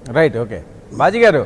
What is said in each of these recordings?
Right okay bhaji గారు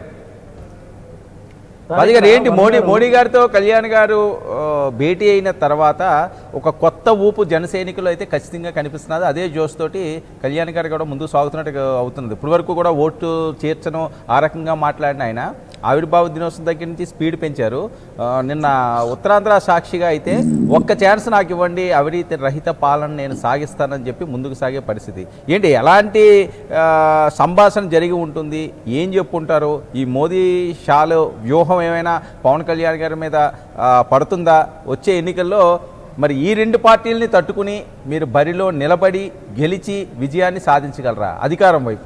బాజీ గారు ఏంటి మోడీ మోడీ గారితో కళ్యాణ్ గారు ఆ, భేటీ అయిన తర్వాత ఒక కొత్త ఊపు జన సైనికులు అయితే ఖచ్చితంగా కనిపిస్తున్నది అదే జోష్ తోటి కళ్యాణ్ గారు కూడా ముందుకు సాగుతున్నట్టు అవుతున్నది ఇప్పటి వరకు కూడా ఓటు చేర్చడం ఆ రకంగా మాట్లాడిన ఆయన ఆవిర్భావ దినోత్సవం దగ్గర నుంచి స్పీడ్ పెంచారు ఆ, నిన్న ఉత్తరాంధ్ర సాక్షిగా అయితే ఒక్క ఛాన్స్ నాకు ఇవ్వండి అవినీతి రహిత పాలన నేను సాగిస్తానని చెప్పి ముందుకు సాగే పరిస్థితి ఏంటి ఎలాంటి ఆ, సంభాషణ జరిగి ఉంటుంది ఏం చెప్పుంటారు ఈ మోదీ షాలు వ్యూహం ఏమైనా పవన్ కళ్యాణ్ గారి మీద ఆ, పడుతుందా వచ్చే ఎన్నికల్లో మరి ఈ రెండు పార్టీలని తట్టుకుని మీరు బరిలో నిలబడి గెలిచి విజయాన్ని సాధించగలరా అధికారం వైపు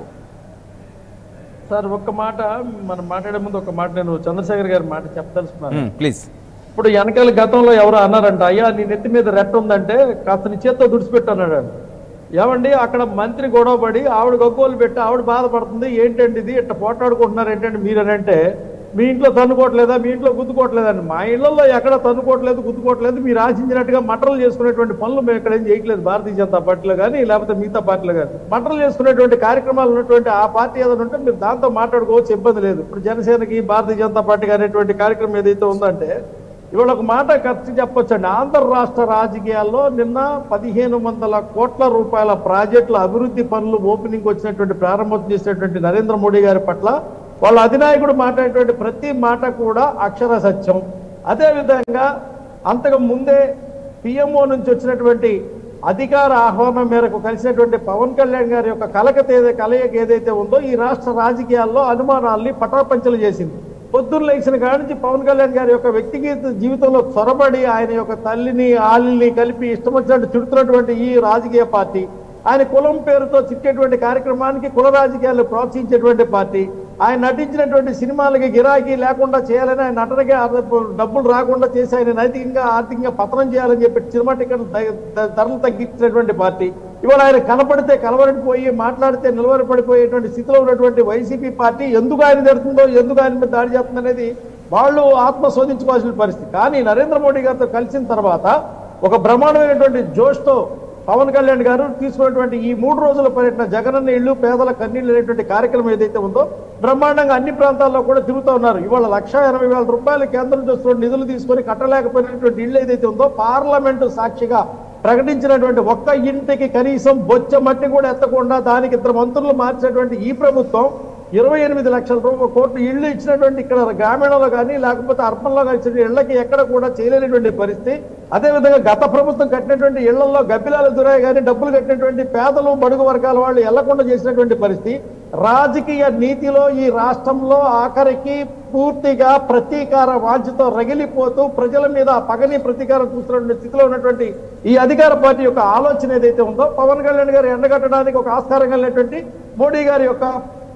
సార్ ఒక్క మాట మనం మాట్లాడే ముందు ఒక మాట నేను చంద్రశేఖర్ గారి మాట చెప్పదలుచుకున్నాను ప్లీజ్ ఇప్పుడు వెనకాల గతంలో ఎవరో అన్నారంట అయ్యా నీ నెత్తి మీద రెట్ట ఉందంటే కాస్త నీ చేత్తో దుడిచిపెట్టు అన్నాడు ఆయన. ఏమండి అక్కడ మంత్రి గొడవపడి ఆవిడ గగ్గోలు పెట్టి ఆవిడ బాధపడుతుంది ఏంటండి ఇది ఇట్లా పోట్లాడుకుంటున్నారు ఏంటంటే మీరనంటే మీ ఇంట్లో తన్నుకోవట్లేదా మీ ఇంట్లో గుద్దుకోవట్లేదండి మా ఇళ్లలో ఎక్కడ తన్నుకోవట్లేదు గుద్దుకోవట్లేదు మీరు ఆశించినట్టుగా మటర్లు చేసుకునేటువంటి పనులు మేము ఇక్కడ ఏం చేయట్లేదు భారతీయ జనతా పార్టీలో కానీ లేకపోతే మిగతా పార్టీలో కానీ మటర్లు చేసుకునేటువంటి కార్యక్రమాలు ఉన్నటువంటి ఆ పార్టీ ఏదైనా ఉంటే మీరు దాంతో మాట్లాడుకోవచ్చు ఇబ్బంది లేదు ఇప్పుడు జనసేనకి భారతీయ జనతా పార్టీకి అనేటువంటి కార్యక్రమం ఏదైతే ఉందంటే ఇవాళ ఒక మాట ఖర్చు చెప్పొచ్చండి ఆంధ్ర రాష్ట్ర రాజకీయాల్లో నిన్న పదిహేను వందల కోట్ల రూపాయల ప్రాజెక్టుల అభివృద్ధి పనులు ఓపెనింగ్ వచ్చినటువంటి ప్రారంభోత్సవం చేసినటువంటి నరేంద్ర మోడీ గారి పట్ల వాళ్ళ అధినాయకుడు మాట్లాడేటువంటి ప్రతి మాట కూడా అక్షర సత్యం అదేవిధంగా అంతకు ముందే పిఎంఓ నుంచి వచ్చినటువంటి అధికార ఆహ్వానం మేరకు కలిసినటువంటి పవన్ కళ్యాణ్ గారి యొక్క కలకత ఏదైతే కలయిక ఏదైతే ఉందో ఈ రాష్ట్ర రాజకీయాల్లో అనుమానాల్ని పటాపంచలు చేసింది పొద్దున్న లేచిన కాడి నుంచి పవన్ కళ్యాణ్ గారి యొక్క వ్యక్తిగత జీవితంలో చొరబడి ఆయన యొక్క తల్లిని ఆలిని కలిపి ఇష్టం వచ్చినట్టు చుడుతున్నటువంటి ఈ రాజకీయ పార్టీ ఆయన కులం పేరుతో చిట్టేటువంటి కార్యక్రమానికి కుల రాజకీయాలు ప్రోత్సహించేటువంటి పార్టీ ఆయన నటించినటువంటి సినిమాలకి గిరాకీ లేకుండా చేయాలని ఆయన నటనకి ఆ డబ్బులు రాకుండా చేసి ఆయన నైతికంగా ఆర్థికంగా పతనం చేయాలని చెప్పి సినిమా టికెట్ ధరలు తగ్గించినటువంటి పార్టీ ఇవాళ ఆయన కనపడితే కలవరడిపోయి మాట్లాడితే నిలవరపడిపోయేటువంటి స్థితిలో ఉన్నటువంటి వైసీపీ పార్టీ ఎందుకు ఆయన జరుగుతుందో ఎందుకు ఆయన మీద దాడి చేస్తుంది అనేది వాళ్ళు ఆత్మ శోధించుకోవాల్సిన పరిస్థితి కానీ నరేంద్ర మోడీ గారితో కలిసిన తర్వాత ఒక బ్రహ్మాండమైనటువంటి జోష్తో పవన్ కళ్యాణ్ గారు తీసుకున్నటువంటి ఈ మూడు రోజుల పర్యటన జగనన్న ఇళ్ళు పేదల కన్నీళ్ళు అనేటువంటి కార్యక్రమం ఏదైతే ఉందో బ్రహ్మాండంగా అన్ని ప్రాంతాల్లో కూడా తిరుగుతూ ఉన్నారు ఇవాళ లక్ష ఎనభై వేల రూపాయలు కేంద్రం నుంచి వస్తున్న నిధులు తీసుకొని కట్టలేకపోయినటువంటి ఇళ్ళు ఏదైతే ఉందో పార్లమెంటు సాక్షిగా ప్రకటించినటువంటి ఒక్క ఇంటికి కనీసం బొచ్చ మట్టి కూడా ఎత్తకుండా దానికి ఇద్దరు మంత్రులు మార్చినటువంటి ఈ ప్రభుత్వం ఇరవై ఎనిమిది లక్షల రూపాయల కోట్లు ఇళ్ళు ఇచ్చినటువంటి ఇక్కడ గ్రామీణంలో కానీ లేకపోతే అర్బన్లో కానీ ఇచ్చిన ఇళ్లకి ఎక్కడ కూడా చేయలేనటువంటి పరిస్థితి అదేవిధంగా గత ప్రభుత్వం కట్టినటువంటి ఇళ్లలో గబ్బిలాలు దురాయి కానీ డబ్బులు కట్టినటువంటి పేదలు బడుగు వర్గాల వాళ్ళు వెళ్లకుండా చేసినటువంటి పరిస్థితి రాజకీయ నీతిలో ఈ రాష్ట్రంలో ఆఖరికి పూర్తిగా ప్రతీకార వాంఛతో రగిలిపోతూ ప్రజల మీద పగని ప్రతీకారం చూస్తున్నటువంటి స్థితిలో ఉన్నటువంటి ఈ అధికార పార్టీ యొక్క ఆలోచన ఏదైతే ఉందో పవన్ కళ్యాణ్ గారు ఎండగట్టడానికి ఒక ఆస్కారం కలిగినటువంటి మోడీ గారి యొక్క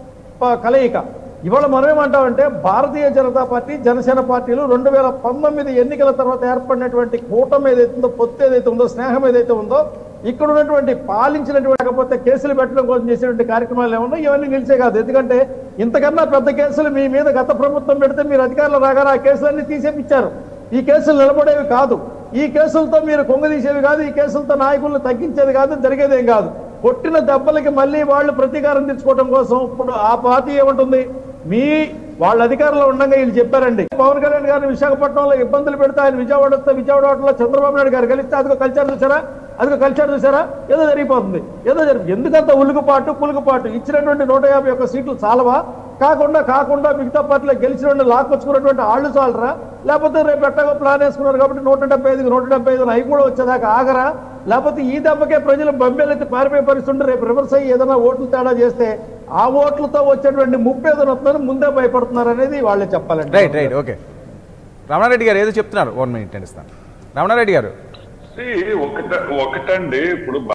ప- కలయిక ఇవాళ మనం ఏమంటామంటే భారతీయ జనతా పార్టీ జనసేన పార్టీలు రెండు వేల పంతొమ్మిది ఎన్నికల తర్వాత ఏర్పడినటువంటి కూటమి ఏదైతే ఉందో పొత్తు ఏదైతే ఉందో స్నేహం ఏదైతే ఉందో ఇక్కడ ఉన్నటువంటి పాలించినటువంటి కాకపోతే కేసులు పెట్టడం కోసం చేసినటువంటి కార్యక్రమాలు ఏమన్నా ఇవన్నీ నిలిచే కాదు ఎందుకంటే ఇంతకన్నా పెద్ద కేసులు మీ మీద గత ప్రభుత్వం పెడితే మీరు అధికారులు రాగానే ఆ కేసులన్నీ తీసేపిచ్చారు ఈ కేసులు నిలబడేవి కాదు ఈ కేసులతో మీరు కొంగదీసేవి కాదు ఈ కేసులతో నాయకులను తగ్గించేది కాదు జరిగేదేం కాదు కొట్టిన దెబ్బలకి మళ్ళీ వాళ్ళు ప్రతీకారం తెచ్చుకోవడం కోసం ఇప్పుడు ఆ పార్టీ ఏమంటుంది మీ వాళ్ళ అధికారంలో ఉండగా వీళ్ళు చెప్పారండి పవన్ కళ్యాణ్ గారిని విశాఖపట్నంలో ఇబ్బందులు పెడితే ఆయన విజయవాడ వస్తే విజయవాడలో చంద్రబాబు నాయుడు గారు కలిస్తే అదిగో కల్చర్ చూసారా అదిగో కల్చర్ చూసారా ఏదో జరిగిపోతుంది ఏదో జరిగి ఎందుకంత ఉలుగుపాటు పులుగుపాటు ఇచ్చినటువంటి నూట యాభై ఒక్క సీట్లు చాలవా కాకుండా కాకుండా మిగతా పార్టీలో గెలిచిన లాక్కొచ్చుకున్నటువంటి ఆళ్ళు చాలరా లేకపోతే రేపు ఎట్టగా ప్లాన్ వేసుకున్నారు కాబట్టి నూట డెబ్బై ఐదుకి నూట డెబ్బై ఐదు అవి కూడా వచ్చేదాకా ఆగరా లేకపోతే ఈ దెబ్బకే ప్రజలు బొంబేలెత్తి పారిపోయే పరిస్థితి ఉంటే రేపు రివర్స్ అయ్యి ఏదైనా ఓట్లు తేడా చేస్తే ఆ ఓట్లతో వచ్చేటువంటి ముప్పు ఏదైనా వస్తుందని ముందే భయపడుతున్నారు అనేది వాళ్ళే చెప్పాలండి రైట్ రైట్ ఓకే రమణారెడ్డి గారు ఏదో చెప్తున్నారు వన్ మినిట్ అండి ఇస్తాను రమణారెడ్డి గారు See, ఒకట ఒకటండి ఇప్పుడు